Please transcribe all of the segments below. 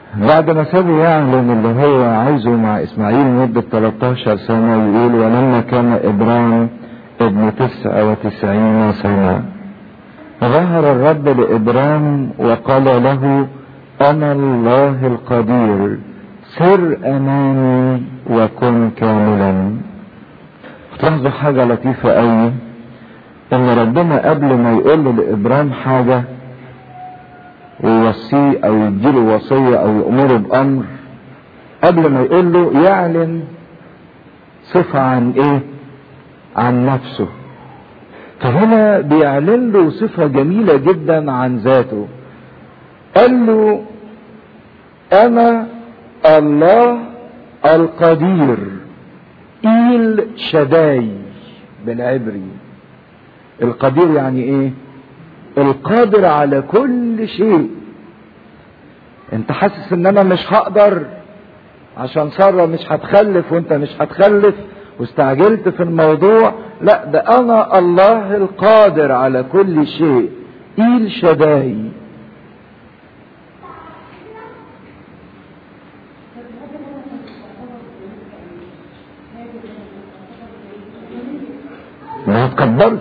بعد ما سابه يعلن اللي هو عايزه مع اسماعيل مدة 13 سنة يقول ولما كان ابرام ابن تسع وتسعين سنة ظهر الرب لابرام وقال له انا الله القدير سر امامي وكن كاملا تلاحظوا حاجة لطيفة قوي ان ربنا قبل ما يقول لابرام حاجة ويوصيه او يديله وصية او يأمره بامر قبل ما يقول له يعلن صفة عن ايه عن نفسه فهنا بيعلن له صفة جميلة جدا عن ذاته قال له انا الله القدير ايل شداي بالعبري القدير يعني ايه القادر على كل شيء انت حاسس ان انا مش هقدر عشان سارة مش هتخلف وانت مش هتخلف واستعجلت في الموضوع لا ده انا الله القادر على كل شيء ايل شداي ما اتكبرت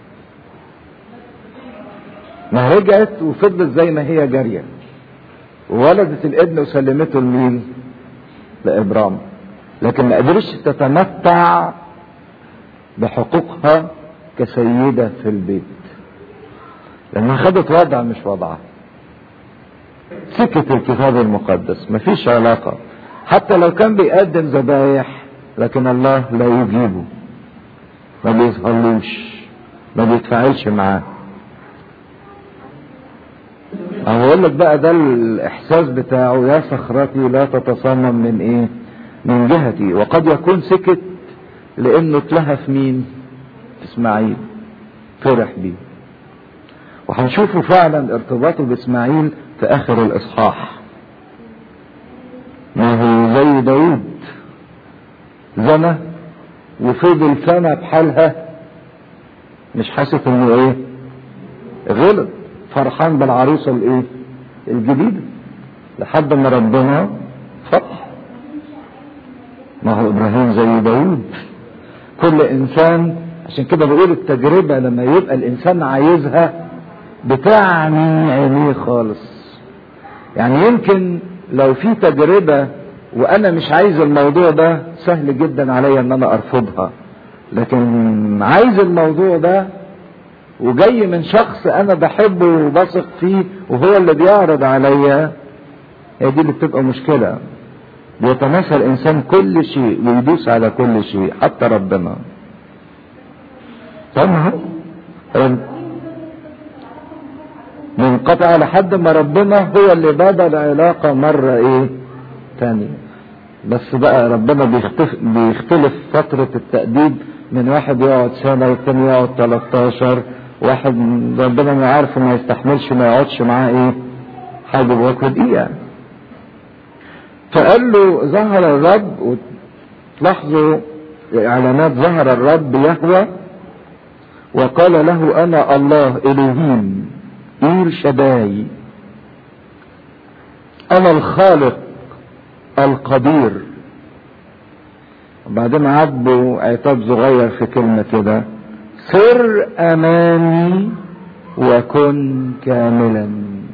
ما رجعت وفضلت زي ما هي جارية وولدت الابن وسلمته لمين لابرام لكن ما قدرتش تتمتع بحقوقها كسيدة في البيت لانها خدت وضع مش وضعها سكت الكتاب المقدس مفيش علاقة حتى لو كان بيقدم ذبايح لكن الله لا يجيبه ما بيظهرلوش ما بيتفاعلش معاه انا بقول لك بقى ده الاحساس بتاعه يا صخرتي لا تتصمم من ايه من جهتي وقد يكون سكت لانه اتلهف مين اسماعيل فرح بيه وهنشوفه فعلا ارتباطه باسماعيل في اخر الاصحاح ما هو زي داود زنى وفضل سنة بحالها مش حاسس انه ايه غلط فرحان بالعروسة الايه الجديدة لحد ما ربنا فرح ما هو ابراهيم زي داود كل انسان عشان كده بقول التجربة لما يبقى الانسان عايزها بتعني عينيه خالص يعني يمكن لو في تجربة وانا مش عايز الموضوع ده سهل جدا عليا ان انا ارفضها لكن عايز الموضوع ده وجاي من شخص انا بحبه وبثق فيه وهو اللي بيعرض عليا هي دي اللي بتبقى مشكلة بيتناسى الانسان كل شيء ويدوس على كل شيء حتى ربنا طبعا منقطع لحد ما ربنا هو اللي بدا العلاقة مرة ايه تانية بس بقى ربنا بيختلف, بيختلف فترة التأديب من واحد يقعد سنة والتاني يقعد 13 واحد ربنا ما عارف ما يستحملش ما يقعدش معاه ايه حاجة بوقت دقيقة فقال له ظهر الرب وتلاحظوا اعلانات ظهر الرب يهوى وقال له انا الله الهيم ايل شداي انا الخالق القدير وبعدين عاتبه عتاب صغير في كلمة كده سر امامي وكن كاملا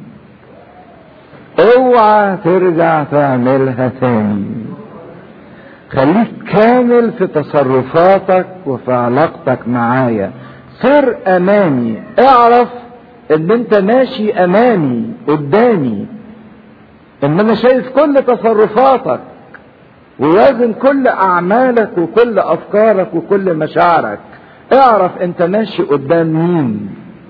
اوعى ترجع تعملها تاني خليك كامل في تصرفاتك وفي علاقتك معايا سر امامي اعرف ان انت ماشي امامي قدامي ان انا شايف كل تصرفاتك ووازن كل اعمالك وكل افكارك وكل مشاعرك اعرف انت ماشي قدام مين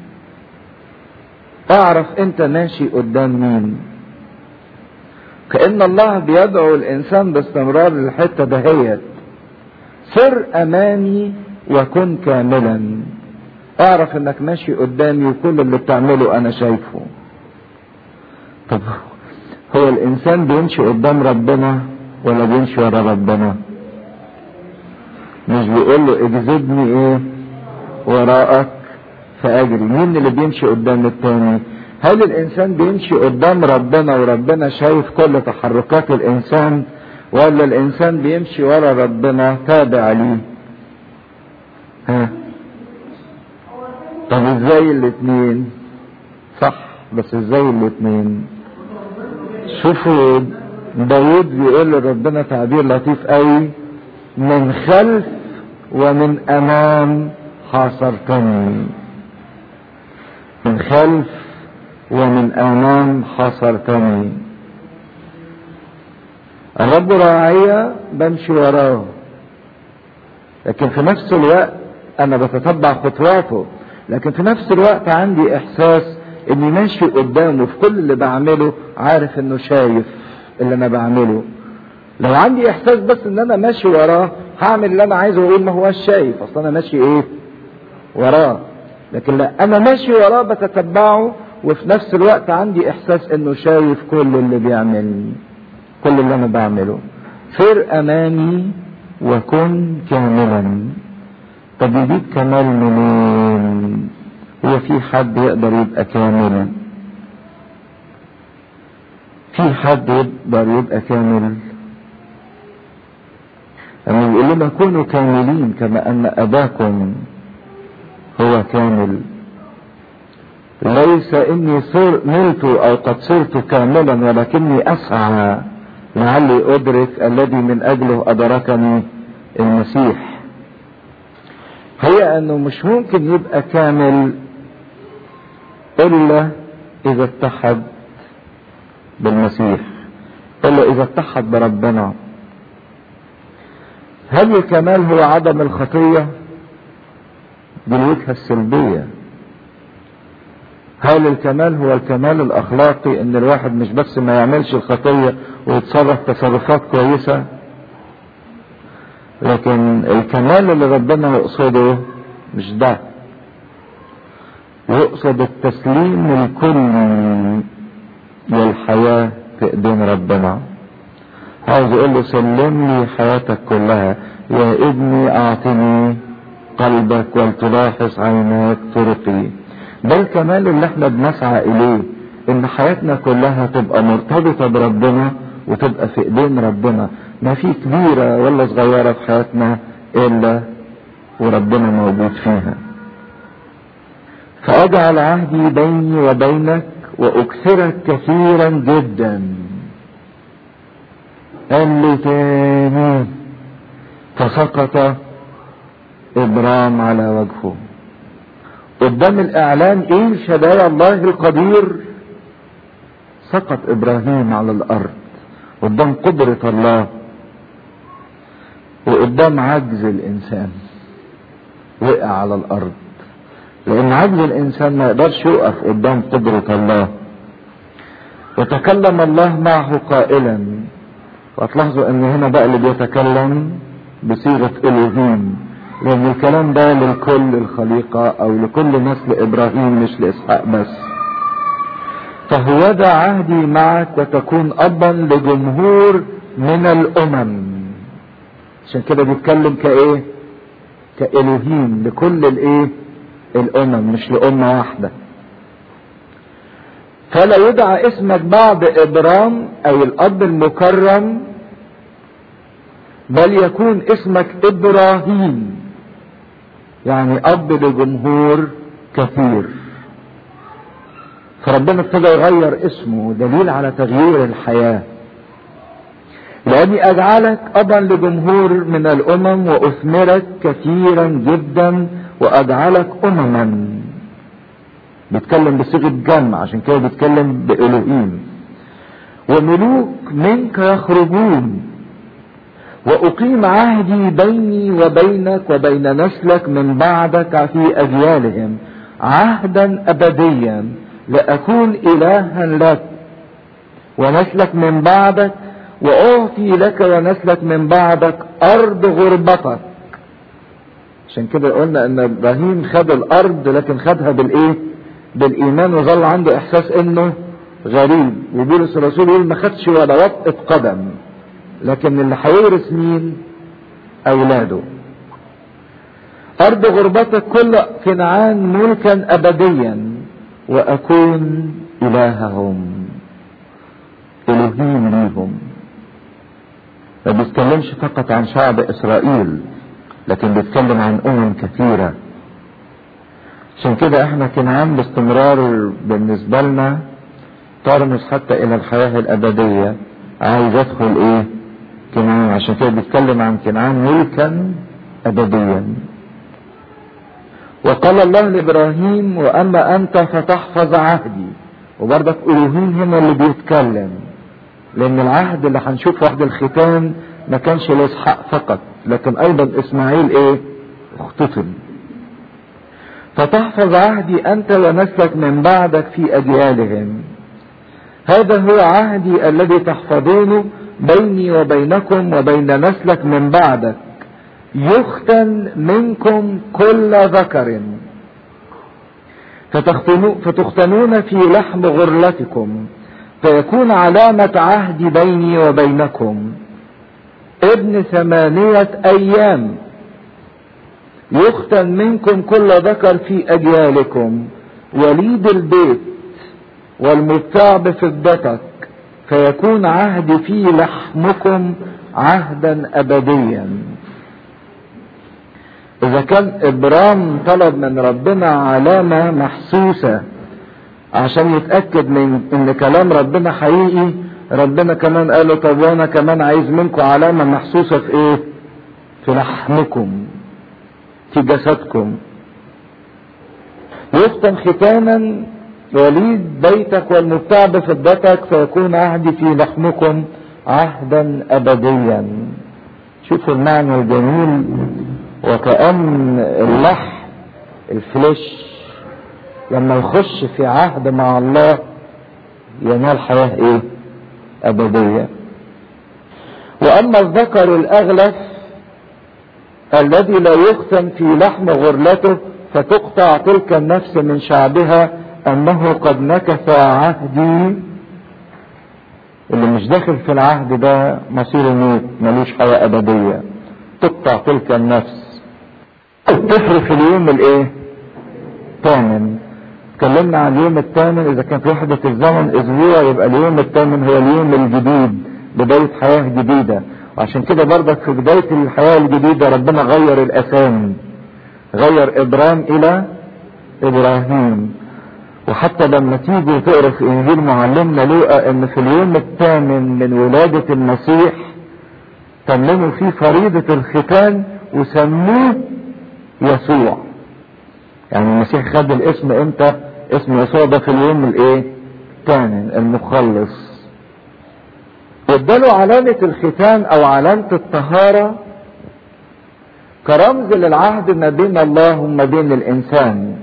اعرف انت ماشي قدام مين كأن الله بيدعو الانسان باستمرار للحتة دهيت سر امامي وكن كاملا اعرف انك ماشي قدامي وكل اللي بتعمله انا شايفه طب هو الانسان بيمشي قدام ربنا ولا بيمشي ورا ربنا مش بيقول له اجذبني ايه وراءك فاجري مين اللي بيمشي قدام التاني هل الانسان بيمشي قدام ربنا وربنا شايف كل تحركات الانسان ولا الانسان بيمشي ورا ربنا تابع ليه ها طب ازاي الاتنين صح بس ازاي الاتنين شوفوا داود بيقول لربنا تعبير لطيف قوي من خلف ومن امام حاصرتني من خلف ومن امام حاصرتني الرب راعية بمشي وراه لكن في نفس الوقت انا بتتبع خطواته لكن في نفس الوقت عندي احساس اني ماشي قدامه في كل اللي بعمله عارف انه شايف اللي انا بعمله لو عندي احساس بس ان انا ماشي وراه هعمل اللي انا عايزه واقول ما هوش شايف اصل انا ماشي ايه وراه لكن لا انا ماشي وراه بتتبعه وفي نفس الوقت عندي احساس انه شايف كل اللي بيعمل كل اللي انا بعمله سر امامي وكن كاملا طب يجيب كمال منين هو في حد يقدر يبقى كامل في حد يقدر يبقى كامل لما يقول لنا كونوا كاملين كما ان اباكم هو كامل ليس اني صر نلت او قد صرت كاملا ولكني اسعى لعلي ادرك الذي من اجله ادركني المسيح هي انه مش ممكن يبقى كامل الا اذا اتحد بالمسيح الا اذا اتحد بربنا هل الكمال هو عدم الخطيه دي الوجهه السلبيه هل الكمال هو الكمال الاخلاقي ان الواحد مش بس ما يعملش الخطيه ويتصرف تصرفات كويسه لكن الكمال اللي ربنا يقصده مش ده يقصد التسليم الكلي للحياة في ايدين ربنا عاوز يقول له سلم لي حياتك كلها يا ابني اعطني قلبك ولتلاحظ عيناك طرقي ده الكمال اللي احنا بنسعى اليه ان حياتنا كلها تبقى مرتبطة بربنا وتبقى في ايدين ربنا ما في كبيرة ولا صغيرة في حياتنا الا وربنا موجود فيها فاجعل عهدي بيني وبينك واكثرك كثيرا جدا قال لي تاني فسقط ابرام على وجهه قدام الاعلان ايه شدايا الله القدير سقط ابراهيم على الارض قدام قدرة الله وقدام عجز الانسان وقع على الارض لان عجز الانسان ما يقدرش يقف قدام قدرة الله وتكلم الله معه قائلا وهتلاحظوا ان هنا بقى اللي بيتكلم بصيغة الوهيم لان الكلام ده لكل الخليقة او لكل نسل ابراهيم مش لاسحاق بس فهوذا عهدي معك وتكون ابا لجمهور من الامم عشان كده بيتكلم كايه كالوهيم لكل الايه الامم مش لامه واحده فلا يدعى اسمك بعد ابرام اي الاب المكرم بل يكون اسمك ابراهيم يعني اب لجمهور كثير فربنا ابتدى يغير اسمه دليل على تغيير الحياه لاني اجعلك ابا لجمهور من الامم واثمرك كثيرا جدا واجعلك امما بيتكلم بصيغه جمع عشان كده بيتكلم بالوهيم وملوك منك يخرجون واقيم عهدي بيني وبينك وبين نسلك من بعدك في اجيالهم عهدا ابديا لاكون الها لك ونسلك من بعدك واعطي لك ونسلك من بعدك ارض غربتك عشان كده قلنا ان ابراهيم خد الارض لكن خدها بالايه بالايمان وظل عنده احساس انه غريب وبولس الرسول يقول ما خدش ولا وطئة قدم لكن اللي هيورث مين اولاده ارض غربتك كل كنعان ملكا ابديا واكون إلههم إلهين ليهم ما بيتكلمش فقط عن شعب إسرائيل لكن بيتكلم عن أمم كثيرة عشان كده احنا كنعان باستمرار بالنسبة لنا ترمز حتى إلى الحياة الأبدية عايز أدخل إيه كنعان عشان كده بيتكلم عن كنعان ملكا أبديا وقال الله لإبراهيم وأما أنت فتحفظ عهدي وبرضك ألوهين هنا اللي بيتكلم لأن العهد اللي هنشوف عهد الختان ما كانش لإسحاق فقط لكن أيضا إسماعيل إيه اختتن فتحفظ عهدي أنت ونسلك من بعدك في أجيالهم هذا هو عهدي الذي تحفظونه بيني وبينكم وبين نسلك من بعدك يختن منكم كل ذكر فتختنون في لحم غرلتكم فيكون علامة عهدي بيني وبينكم ابن ثمانية أيام يختن منكم كل ذكر في أجيالكم وليد البيت والمبتاع بفضتك فيكون عهدي في لحمكم عهدا أبديا إذا كان إبرام طلب من ربنا علامة محسوسة عشان يتأكد من إن كلام ربنا حقيقي ربنا كمان قال له طب وأنا كمان عايز منكم علامة محسوسة في إيه؟ في لحمكم في جسدكم يختم ختانا وليد بيتك والمبتاع بفضتك فيكون عهدي في لحمكم عهدا أبديا شوفوا المعنى الجميل وكأن اللحم الفليش لما يخش في عهد مع الله ينال حياة ايه أبدية وأما الذكر الأغلف الذي لا يختم في لحم غرلته فتقطع تلك النفس من شعبها أنه قد نكث عهدي اللي مش داخل في العهد ده مصيره موت ملوش حياة أبدية تقطع تلك النفس الطفل في اليوم الايه الثامن اتكلمنا عن اليوم الثامن اذا كانت وحدة الزمن اسبوع يبقى اليوم الثامن هو اليوم الجديد بداية حياة جديدة وعشان كده برضك في بداية الحياة الجديدة ربنا غير الاسامي غير ابرام الى ابراهيم وحتى لما تيجي تقرا في انجيل معلمنا لوقا ان في اليوم الثامن من ولادة المسيح تمموا فيه فريضة الختان وسموه يسوع يعني المسيح خد الاسم امتى اسم يسوع ده في اليوم الايه الثامن المخلص واداله علامة الختان او علامة الطهارة كرمز للعهد ما بين الله وما بين الانسان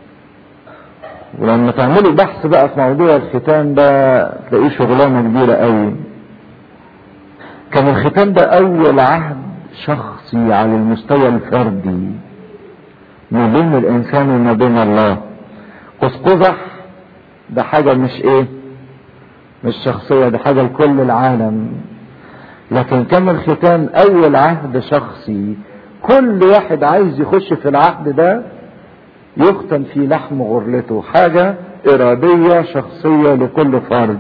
ولما تعملوا بحث بقى في موضوع الختان ده تلاقيه شغلانة كبيرة قوي كان الختان ده اول عهد شخصي على المستوى الفردي ما بين الانسان وما بين الله قوس قزح ده حاجة مش ايه مش شخصية ده حاجة لكل العالم لكن كان الختان اول عهد شخصي كل واحد عايز يخش في العهد ده يختن في لحم غرلته حاجة ارادية شخصية لكل فرد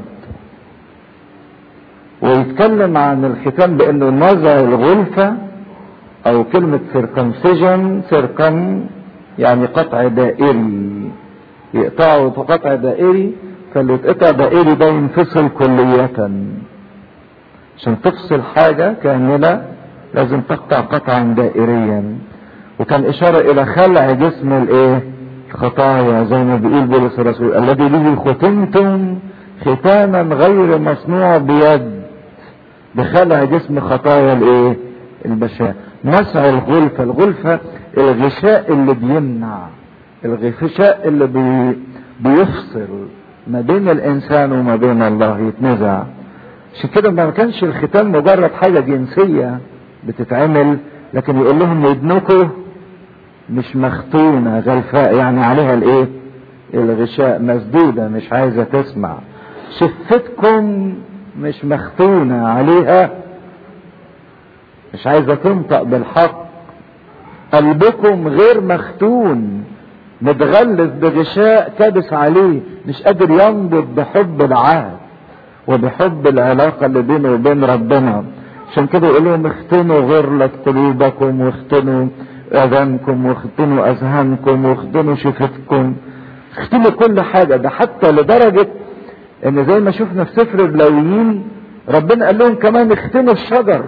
ويتكلم عن الختان بانه نزع الغلفة او كلمة سيركمسيجن سيركم يعني قطع دائري يقطعوا قطع دائري فاللي يتقطع دائري ده ينفصل كلية عشان تفصل حاجة كاملة لازم تقطع قطعا دائريا وكان اشارة الى خلع جسم الايه خطايا زي ما بيقول بولس الرسول الذي به ختمتم ختاما غير مصنوع بيد بخلع جسم خطايا الايه البشر مسع الغلفة الغلفة الغشاء اللي بيمنع الغشاء اللي بي بيفصل ما بين الانسان وما بين الله يتنزع عشان كده ما كانش الختان مجرد حاجة جنسية بتتعمل لكن يقول لهم ودنكم مش مختونة غلفاء يعني عليها الايه الغشاء مسدودة مش عايزة تسمع شفتكم مش مختونة عليها مش عايزة تنطق بالحق قلبكم غير مختون متغلف بغشاء كابس عليه مش قادر ينضب بحب العهد وبحب العلاقة اللي بينه وبين ربنا عشان كده يقول لهم اختنوا غرلة قلوبكم واختنوا اذانكم واختنوا اذهانكم واختنوا شفتكم اختنوا كل حاجة ده حتى لدرجة ان زي ما شفنا في سفر اللاويين ربنا قال لهم كمان اختنوا الشجر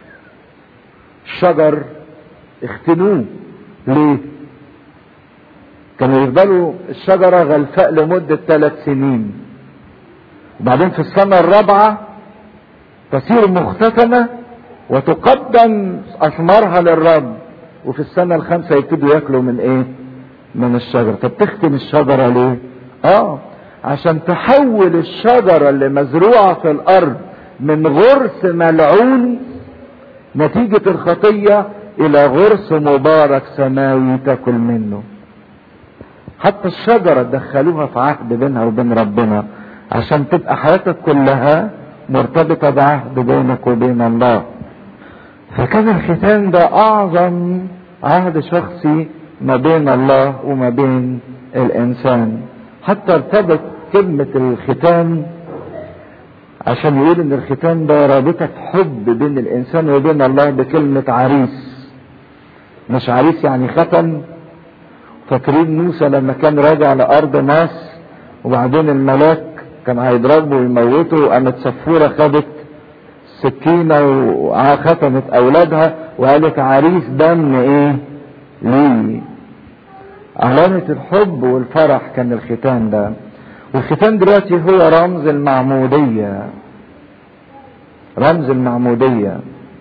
الشجر اختنوه ليه كانوا يفضلوا الشجرة غلفاء لمدة ثلاث سنين وبعدين في السنة الرابعة تصير مختتمة وتقدم أثمارها للرب وفي السنة الخامسة يبتدوا ياكلوا من ايه من الشجرة طب تختم الشجرة ليه اه عشان تحول الشجرة اللي مزروعة في الارض من غرس ملعون نتيجة الخطية الى غرس مبارك سماوي تاكل منه حتى الشجرة دخلوها في عهد بينها وبين ربنا عشان تبقى حياتك كلها مرتبطة بعهد بينك وبين الله فكان الختان ده اعظم عهد شخصي ما بين الله وما بين الانسان حتى ارتبط كلمة الختان عشان يقول ان الختان ده رابطة حب بين الانسان وبين الله بكلمة عريس مش عريس يعني ختن فاكرين موسى لما كان راجع لارض مصر وبعدين الملاك كان هيضربه ويموته وقامت صفورة خدت سكينة وختمت اولادها وقالت عريس دم ايه ليه علامة الحب والفرح كان الختان ده والختان دلوقتي هو رمز المعمودية رمز المعمودية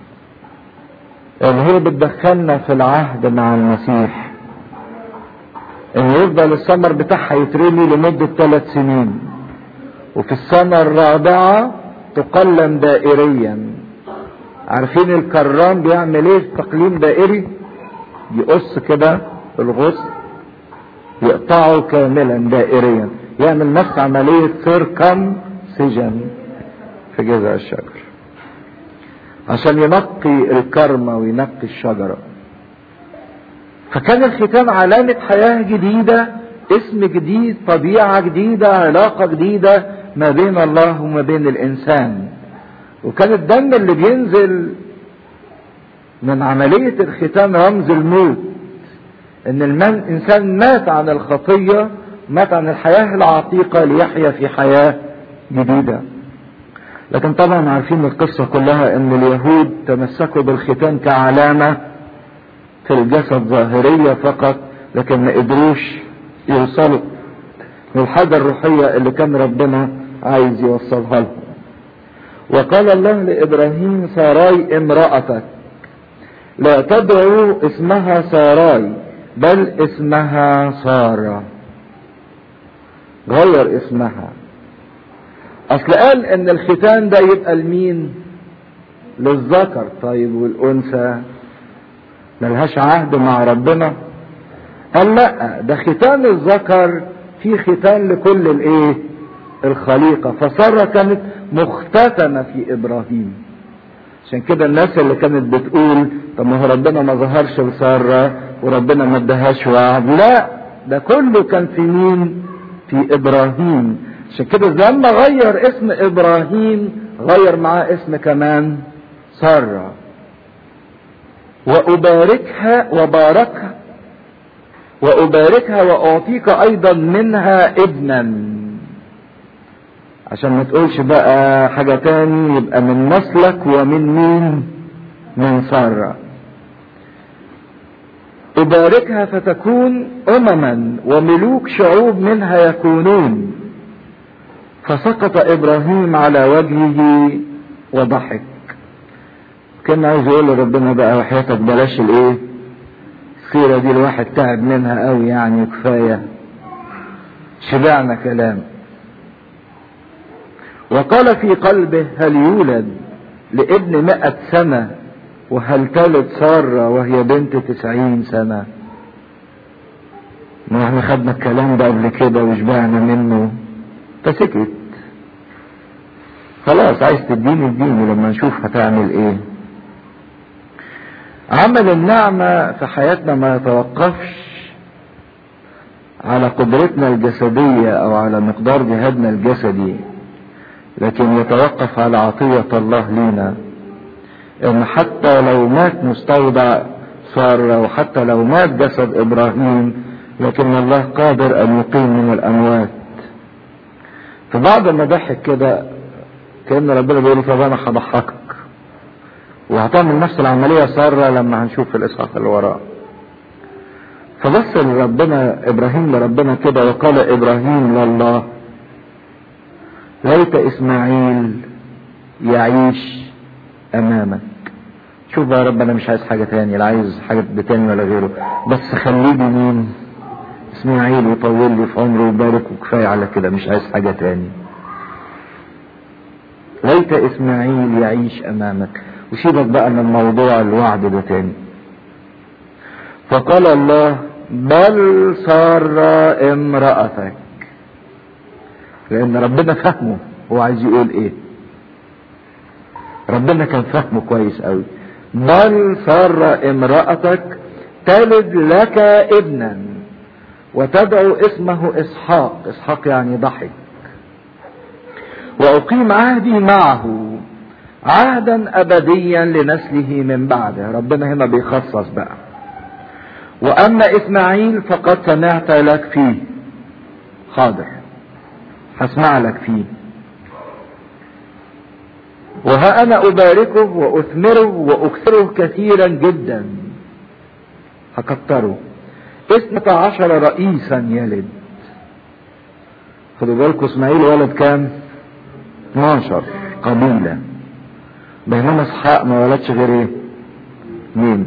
اللي هي بتدخلنا في العهد مع المسيح ان يفضل الثمر بتاعها يترمي لمدة ثلاث سنين وفي السنة الرابعة تقلم دائريا عارفين الكرام بيعمل ايه تقليم دائري يقص كده الغصن يقطعه كاملا دائريا يعمل نفس عملية سيركم سجن في جذع الشجر عشان ينقي الكرمة وينقي الشجرة فكان الختام علامة حياة جديدة اسم جديد طبيعة جديدة علاقة جديدة ما بين الله وما بين الإنسان وكان الدم اللي بينزل من عملية الختام رمز الموت ان الانسان مات عن الخطية مات عن الحياة العتيقة ليحيا في حياة جديدة لكن طبعا عارفين القصة كلها ان اليهود تمسكوا بالختان كعلامة في الجسد ظاهرية فقط لكن ما قدروش يوصلوا للحاجة الروحية اللي كان ربنا عايز يوصلها لهم وقال الله لابراهيم ساراي امرأتك لا تدعو اسمها ساراي بل اسمها سارة غير اسمها اصل قال ان الختان ده يبقى لمين للذكر طيب والانثى ملهاش عهد مع ربنا قال لا ده ختان الذكر في ختان لكل الايه الخليقة فسارة كانت مختتمة في ابراهيم عشان كده الناس اللي كانت بتقول طب ما هو ربنا ما ظهرش لسارة وربنا ما ادهاش وعد لا ده كله كان في مين في ابراهيم عشان كده لما غير اسم ابراهيم غير معاه اسم كمان سارة واباركها وباركها واباركها واعطيك ايضا منها ابنا عشان ما تقولش بقى حاجة تاني يبقى من نسلك ومن مين من سارة أباركها فتكون أمما وملوك شعوب منها يكونون فسقط إبراهيم على وجهه وضحك كان عايز يقول لربنا بقى وحياتك بلاش الايه السيرة دي الواحد تعب منها قوي يعني كفاية شبعنا كلام وقال في قلبه هل يولد لابن مئة سنة وهل تلد سارة وهي بنت تسعين سنة ما احنا خدنا الكلام ده قبل كده وشبعنا منه فسكت خلاص عايز تديني اديني لما نشوف هتعمل ايه عمل النعمة في حياتنا ما يتوقفش على قدرتنا الجسدية او على مقدار جهادنا الجسدي لكن يتوقف على عطية الله لينا ان حتى لو مات مستودع سارة وحتى لو مات جسد ابراهيم لكن الله قادر ان يقيم من الاموات فبعد ما ضحك كده كان ربنا بيقول طب انا هضحكك وهتعمل نفس العمليه ساره لما هنشوف في الاصحاح اللي وراه فبص لربنا ابراهيم لربنا كده وقال ابراهيم لله ليت اسماعيل يعيش امامك شوف بقى يا رب انا مش عايز حاجه تاني لا عايز حاجه تاني ولا غيره بس خليه بمين اسماعيل وطول لي في عمره وبارك وكفايه على كده مش عايز حاجه تاني ليت اسماعيل يعيش امامك وسيبك بقى من موضوع الوعد ده تاني فقال الله بل سار امرأتك لان ربنا فهمه هو عايز يقول ايه ربنا كان فهمه كويس قوي بل سار امرأتك تلد لك ابنا وتدعو اسمه اسحاق اسحاق يعني ضحك واقيم عهدي معه عهدا ابديا لنسله من بعده ربنا هنا بيخصص بقى واما اسماعيل فقد سمعت لك فيه حاضر هسمع لك فيه وها انا اباركه واثمره واكثره كثيرا جدا هكتره اثنة عشر رئيسا يلد خدوا بالكم اسماعيل ولد كام 12 قبيلة بينما اسحاق ما ولدش غير ايه مين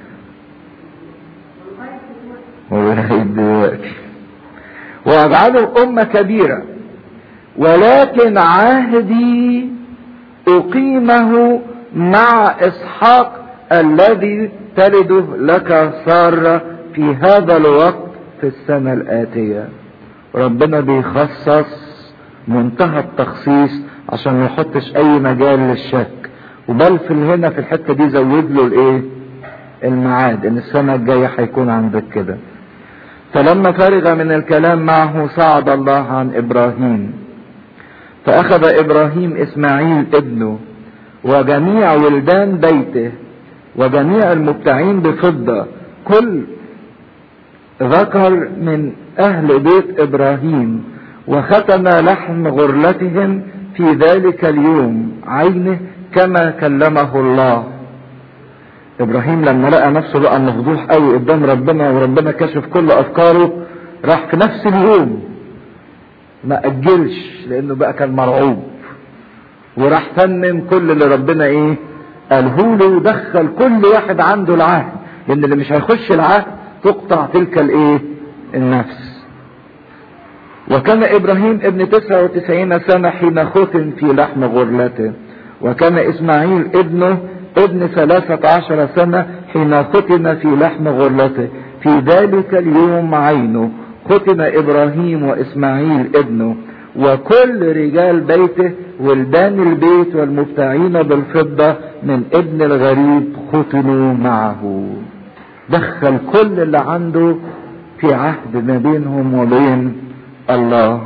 هو دلوقتي واجعله امة كبيرة ولكن عهدي اقيمه مع اسحاق الذي تلده لك سارة في هذا الوقت في السنة الآتية ربنا بيخصص منتهى التخصيص عشان ما يحطش اي مجال للشك وبل في هنا في الحته دي زود له الايه الميعاد ان السنه الجايه هيكون عندك كده فلما فرغ من الكلام معه صعد الله عن ابراهيم فاخذ ابراهيم اسماعيل ابنه وجميع ولدان بيته وجميع المبتعين بفضه كل ذكر من اهل بيت ابراهيم وختم لحم غرلتهم في ذلك اليوم عينه كما كلمه الله ابراهيم لما لقى نفسه بقى مفضوح قوي قدام ربنا وربنا كشف كل افكاره راح في نفس اليوم ما اجلش لانه بقى كان مرعوب وراح تمم كل اللي ربنا ايه قاله له ودخل كل واحد عنده العهد لان اللي مش هيخش العهد تقطع تلك الايه النفس وكان ابراهيم ابن تسعة وتسعين سنة حين ختم في لحم غرلته وكان اسماعيل ابنه ابن ثلاثة عشر سنة حين ختم في لحم غرلته في ذلك اليوم عينه ختم ابراهيم واسماعيل ابنه وكل رجال بيته ولدان البيت والمبتعين بالفضة من ابن الغريب ختموا معه دخل كل اللي عنده في عهد ما بينهم وبين الله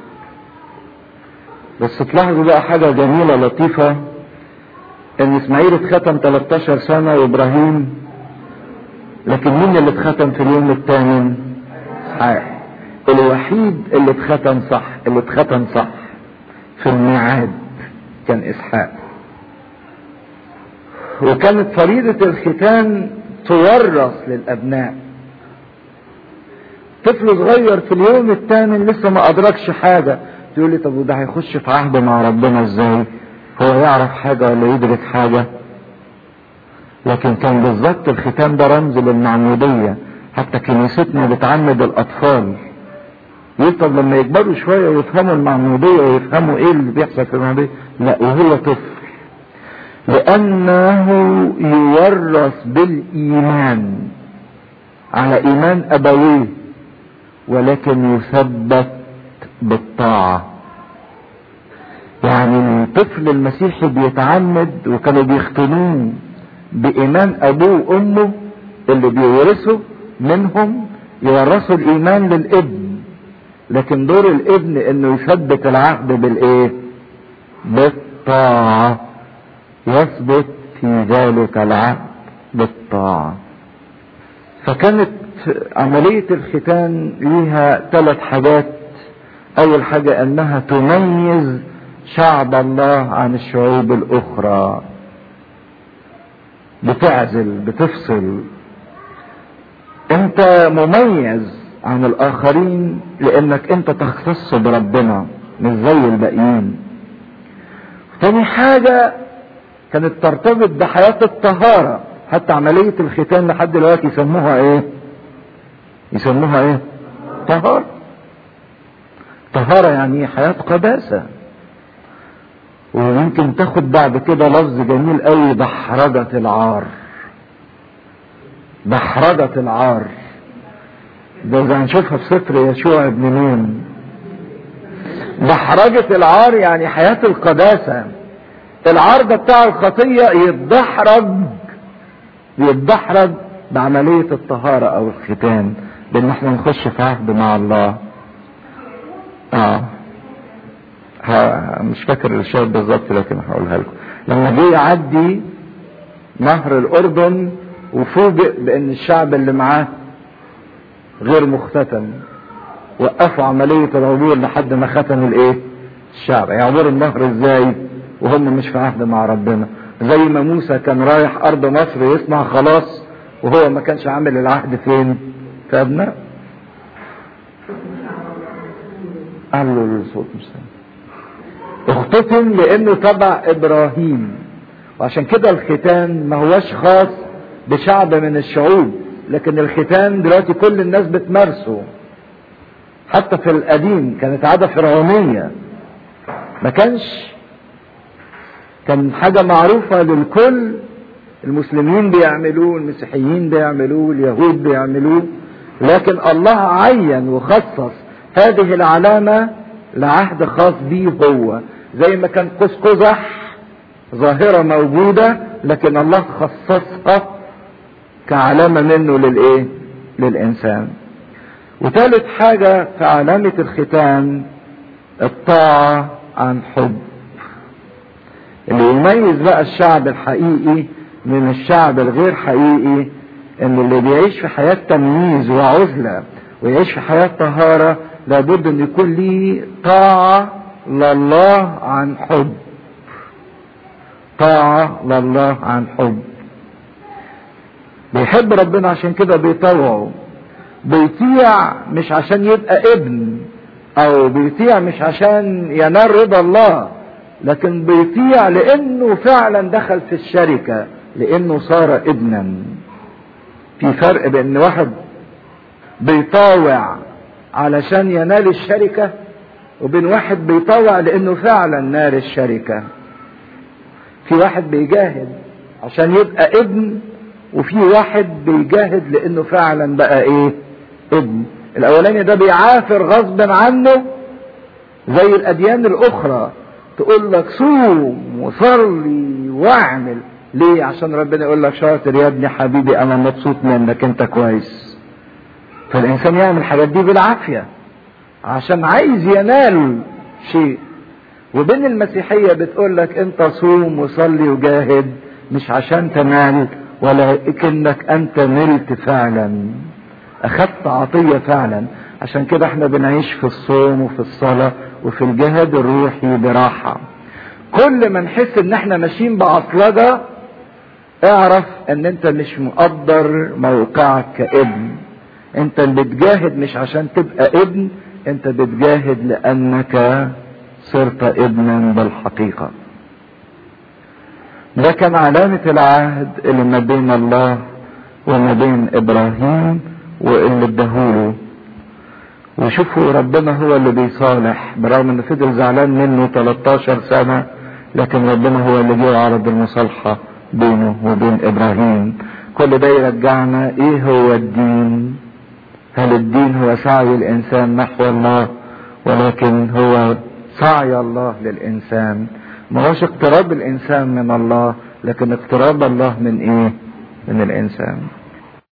بس تلاحظوا بقى حاجة جميلة لطيفة ان اسماعيل اتختم 13 سنة وابراهيم لكن مين اللي اتختم في اليوم الثامن اسحاق الوحيد اللي اتختم صح اللي اتختم صح في الميعاد كان اسحاق وكانت فريضة الختان تورث للابناء طفل صغير في اليوم الثامن لسه ما ادركش حاجة تقول لي طب وده هيخش في عهد مع ربنا ازاي هو يعرف حاجة ولا يدرك حاجة لكن كان بالظبط الختام ده رمز للمعمودية حتى كنيستنا بتعمد الاطفال يقول طب لما يكبروا شوية ويفهموا المعمودية ويفهموا ايه اللي بيحصل في المعمودية لا وهو طفل لانه يورث بالايمان على ايمان ابويه ولكن يثبت بالطاعة يعني الطفل المسيحي بيتعمد وكانوا بيختنوه بإيمان أبوه وأمه اللي بيورثوا منهم يورثوا الإيمان للابن لكن دور الابن انه يثبت العهد بالايه بالطاعة يثبت في ذلك العهد بالطاعة فكانت عملية الختان ليها ثلاث حاجات اول حاجة انها تميز شعب الله عن الشعوب الاخرى بتعزل بتفصل انت مميز عن الاخرين لانك انت تختص بربنا مش زي الباقيين تاني حاجة كانت ترتبط بحياة الطهارة حتى عملية الختان لحد دلوقتي يسموها ايه يسموها ايه طهارة طهارة يعني حياة قداسة ويمكن تاخد بعد كده لفظ جميل قوي دحرجة العار دحرجة العار ده زي هنشوفها في سفر يشوع ابن نون دحرجة العار يعني حياة القداسة العار ده بتاع الخطية يتدحرج يتدحرج بعملية الطهارة او الختان بان احنا نخش في عهد مع الله اه ها مش فاكر الشاب بالظبط لكن هقولها لكم لما جه يعدي نهر الاردن وفوجئ بان الشعب اللي معاه غير مختتم وقفوا عملية العبور لحد ما ختموا الايه الشعب يعبروا النهر ازاي وهم مش في عهد مع ربنا زي ما موسى كان رايح ارض مصر يصنع خلاص وهو ما كانش عامل العهد فين في ابناء قال له الصوت مش سامع اختتم لانه تبع ابراهيم وعشان كده الختان ما هوش خاص بشعب من الشعوب لكن الختان دلوقتي كل الناس بتمارسه حتى في القديم كانت عادة فرعونية ما كانش كان حاجة معروفة للكل المسلمين بيعملوه المسيحيين بيعملوه اليهود بيعملوه لكن الله عين وخصص هذه العلامة لعهد خاص بيه هو زي ما كان قوس قزح ظاهرة موجودة لكن الله خصصها كعلامة منه للايه للانسان وثالث حاجة في علامة الختان الطاعة عن حب اللي يميز بقى الشعب الحقيقي من الشعب الغير حقيقي ان اللي بيعيش في حياة تمييز وعزلة ويعيش في حياة طهارة لابد ان يكون ليه طاعة لله عن حب طاعة لله عن حب بيحب ربنا عشان كده بيطوعه بيطيع مش عشان يبقى ابن او بيطيع مش عشان ينال رضا الله لكن بيطيع لانه فعلا دخل في الشركة لانه صار ابنا في فرق بين واحد بيطاوع علشان ينال الشركة وبين واحد بيطاوع لانه فعلا نال الشركة في واحد بيجاهد عشان يبقى ابن وفي واحد بيجاهد لانه فعلا بقى ايه ابن الاولاني ده بيعافر غصب عنه زي الاديان الاخرى تقول لك صوم وصلي واعمل ليه عشان ربنا يقول لك شاطر يا ابني حبيبي انا مبسوط منك انت كويس فالانسان يعمل الحاجات دي بالعافيه عشان عايز ينال شيء وبين المسيحيه بتقول لك انت صوم وصلي وجاهد مش عشان تنال ولكنك انت نلت فعلا اخذت عطية فعلا عشان كده احنا بنعيش في الصوم وفي الصلاة وفي الجهاد الروحي براحة كل ما نحس ان احنا ماشيين بعصلجة اعرف ان انت مش مقدر موقعك كابن انت اللي بتجاهد مش عشان تبقى ابن انت بتجاهد لانك صرت ابنا بالحقيقه ده كان علامة العهد اللي ما بين الله وما بين ابراهيم واللي اداهوله وشوفوا ربنا هو اللي بيصالح برغم انه فضل زعلان منه 13 سنة لكن ربنا هو اللي جه عرض المصالحة بينه وبين ابراهيم كل ده يرجعنا ايه هو الدين هل الدين هو سعي الانسان نحو الله ولكن هو سعي الله للانسان ما هوش اقتراب الانسان من الله لكن اقتراب الله من ايه من الانسان